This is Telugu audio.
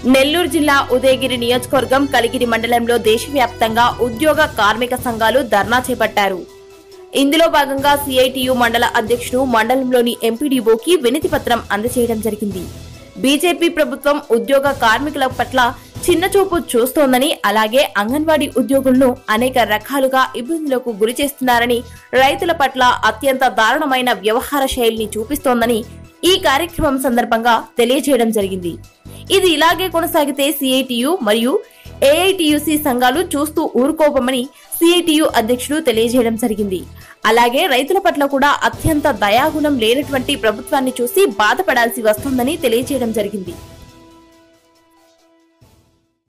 నెల్లూరు జిల్లా ఉదయగిరి నియోజకవర్గం కలిగిరి మండలంలో దేశవ్యాప్తంగా ఉద్యోగ కార్మిక సంఘాలు ధర్నా చేపట్టారు ఇందులో భాగంగా సిఐటియు మండల అధ్యక్షుడు మండలంలోని ఎంపీడీఓకి వినతి పత్రం అందజేయడం జరిగింది బీజేపీ ప్రభుత్వం ఉద్యోగ కార్మికుల పట్ల చిన్నచూపు చూస్తోందని అలాగే అంగన్వాడీ ఉద్యోగులను అనేక రకాలుగా ఇబ్బందులకు గురి చేస్తున్నారని రైతుల పట్ల అత్యంత దారుణమైన వ్యవహార శైలిని చూపిస్తోందని ఈ కార్యక్రమం సందర్భంగా తెలియజేయడం జరిగింది ఇది ఇలాగే కొనసాగితే సిఐటియు మరియు ఏఐటియుసి సంఘాలు చూస్తూ ఊరుకోవమని సిఐటియు అధ్యక్షుడు తెలియజేయడం జరిగింది అలాగే రైతుల పట్ల కూడా అత్యంత దయాగుణం లేనటువంటి ప్రభుత్వాన్ని చూసి బాధపడాల్సి వస్తోందని తెలియజేయడం జరిగింది